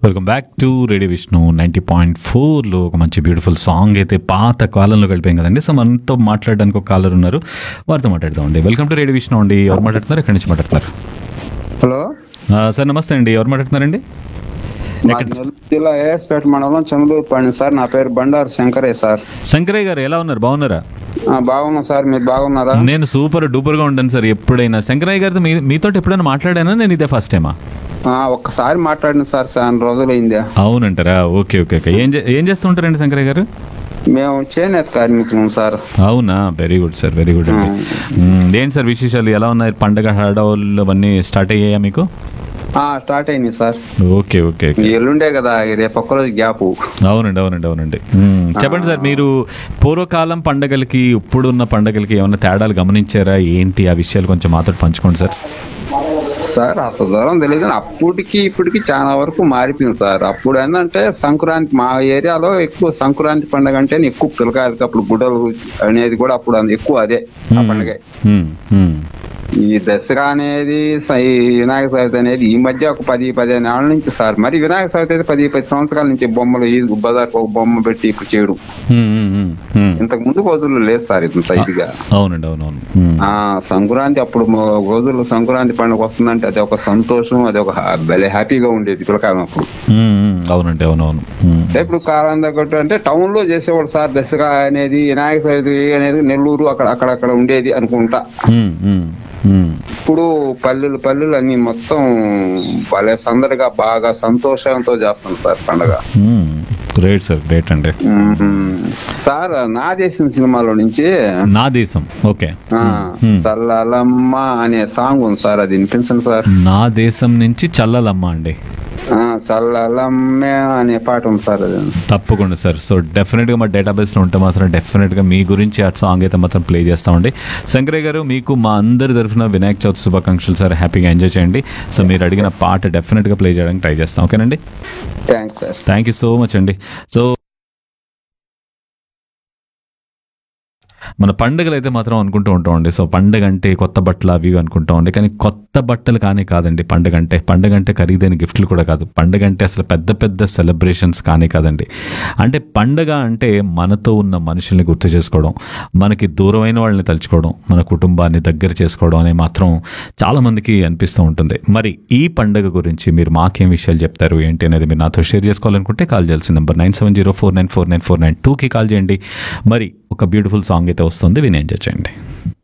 Welcome back to radio Vishnu ninety point ఫోర్లో ఒక మంచి బ్యూటిఫుల్ సాంగ్ అయితే పాత కాలంలో గడిపాం కదండి సో మనతో మాట్లాడడానికి ఒక కాలర్ ఉన్నారు వారితో మాట్లాడదామండి వెల్కమ్ టు రేడియో విష్ణు అండి ఎవరు మాట్లాడుతున్నారు ఎక్కడి నుంచి మాట్లాడుతున్నారు హలో ఆ, సార్ నమస్తే అండి ఎవరు మాట్లాడుతున్నారండి మాది నెల్లూరు జిల్లా ఏఎస్పేట మండలం చంద్రూరుపాణి సార్ నా పేరు బండారు శంకరే సార్ శంకరయ్య గారు ఎలా ఉన్నారు బాగున్నారా ఆ, బాగున్నా సార్ మీరు బాగున్నారా నేను సూపర్ డూపర్గా ఉంటాను సార్ ఎప్పుడైనా శంకరయ్య గారితో మీ మీతో ఎప్పుడైనా మాట్లాడానా నేను ఇదే ఫస్ట్ టైమా ఆ, ఒక్కసారి మాట్లాడిన సార్ చాలా రోజులైందే అవునంటారా ఓకే ఓకే ఓకే ఏం చే- ఏం చేస్తుంటారండి శంకరయ్య గారు మేము చేనేత కార్మికులం సార్ అవునా very good sir very good అండి మ్మ్, ఏంటి సార్ విశేషాలు ఎలా ఉన్నాయి పండగ హడావులు అవన్నీ స్టార్ట్ అయ్యాయా మీకు ఆ, స్టార్ట్ అయింది సార్ ఓకే ఓకే ఓకే ఈ ఎల్లుండే కదా ఈ రేపు ఒక్కరోజు గ్యాప్ అవునండి అవునండి అవునండి మ్మ్. చెప్పండి సార్ మీరు పూర్వకాలం పండగలకి ఇప్పుడున్న పండగలకి ఏమైనా తేడాలు గమనించారా ఏంటి ఆ విషయాలు కొంచెం మాతో పంచుకోండి సార్ సార్ అంత దూరం తెలియదు కానీ అప్పటికి ఇప్పటికి చాలా వరకు మారిపోయింది సార్ అప్పుడు ఏంటంటే సంక్రాంతి మా ఏరియాలో ఎక్కువ సంక్రాంతి పండుగ అంటే ఎక్కువ పిల్లకాయలకి అప్పుడు గుడ్డలు అనేది కూడా అప్పుడు అంత ఎక్కువ అదే ఆ పండుగ మ్మ్, మ్మ్. ఈ దసరా అనేది స- ఈ వినాయక చవితి అనేది ఈ మధ్య ఒక పది పదిహేను ఏళ్ళ నుంచి సార్ మరి వినాయక చవితి అయితే పది పది సంవత్సరాల నుంచి బొమ్మలు ఈ బజార్కి ఒక బొమ్మ పెట్టి ఇప్పుడు చేయడం మ్మ్, మ్మ్, మ్మ్, మ్మ్. ఇంతకు ముందు రోజుల్లో లేదు సార్ ఇంత ఇదిగా అవునండి అవునవును మ్మ్. ఆ సంక్రాంతి అప్పుడు మొ- రోజుల్లో సంక్రాంతి పండుగ వస్తుందంటే అది ఒక సంతోషం అది ఒక హా- భలే హ్యాపీగా ఉండేది పిల్లకాలం అప్పుడు మ్మ్, మ్మ్. అవునండి అవునవును మ్మ్. అంటే ఇప్పుడు కాలం తగ్గట్టు అంటే టౌన్ లో చేసేవాడు సార్ దసరా అనేది వినాయక చవితి అనేది నెల్లూరు అక్కడ అక్కడక్కడ ఉండేది అనుకుంటా మ్మ్, మ్మ్, మ్మ్. ఇప్పుడు పల్లెలు పల్లెలు అన్ని మొత్తం భలే సందడిగా బాగా సంతోషంతో చేస్తాం సార్ పండగ మ్మ్. గ్రేట్ సార్ గ్రేట్ అండి మ్మ్. సార్ నా చేసిన సినిమాలో నుంచి నా దేశం ఓకే ఆ, చల్లలమ్మ అనే సాంగ్ ఉంది సార్ అది వినిపించండి సార్ నా దేశం నుంచి చల్లలమ్మ అండి ఆ, చల్లలమ్మే అనే పాట ఉంది సార్ అది తప్పకుండా సార్ సో డెఫినెట్గా మా డేటాబేస్లో ఉంటే మాత్రం డెఫినెట్గా మీ గురించి ఆ సాంగ్ అయితే మాత్రం ప్లే చేస్తామండి శంకరయ్య గారు మీకు మా అందరి తరఫున వినాయక చవితి శుభాకాంక్షలు సార్ హ్యాపీగా ఎంజాయ్ చేయండి సో మీరు అడిగిన పాట డెఫినెట్గా ప్లే చేయడానికి ట్రై చేస్తాం ఓకేనండి thanks sir thank you so much అండి సో మన పండుగలు అయితే మాత్రం అనుకుంటూ ఉంటామండి సో పండగ అంటే కొత్త బట్టలు అవి ఇవి అనుకుంటామండి కానీ కొత్త బట్టలు కానీ కాదండి పండగ అంటే పండగ అంటే ఖరీదైన గిఫ్ట్లు కూడా కాదు పండగ అంటే అసలు పెద్ద పెద్ద సెలబ్రేషన్స్ కానీ కాదండి అంటే పండగ అంటే మనతో ఉన్న మనుషుల్ని గుర్తు చేసుకోవడం మనకి దూరమైన వాళ్ళని తలుచుకోవడం మన కుటుంబాన్ని దగ్గర చేసుకోవడం అనే మాత్రం చాలామందికి అనిపిస్తూ ఉంటుంది మరి ఈ పండగ గురించి మీరు మాకేం విషయాలు చెప్తారు ఏంటి అనేది మీరు నాతో షేర్ చేసుకోవాలనుకుంటే కాల్ చేయాల్సిన number nine seven zero four nine four nine four nine టూకి కాల్ చేయండి మరి ఒక బ్యూటిఫుల్ సాంగ్ అయితే వస్తుంది విని ఎంజాయ్ చేయండి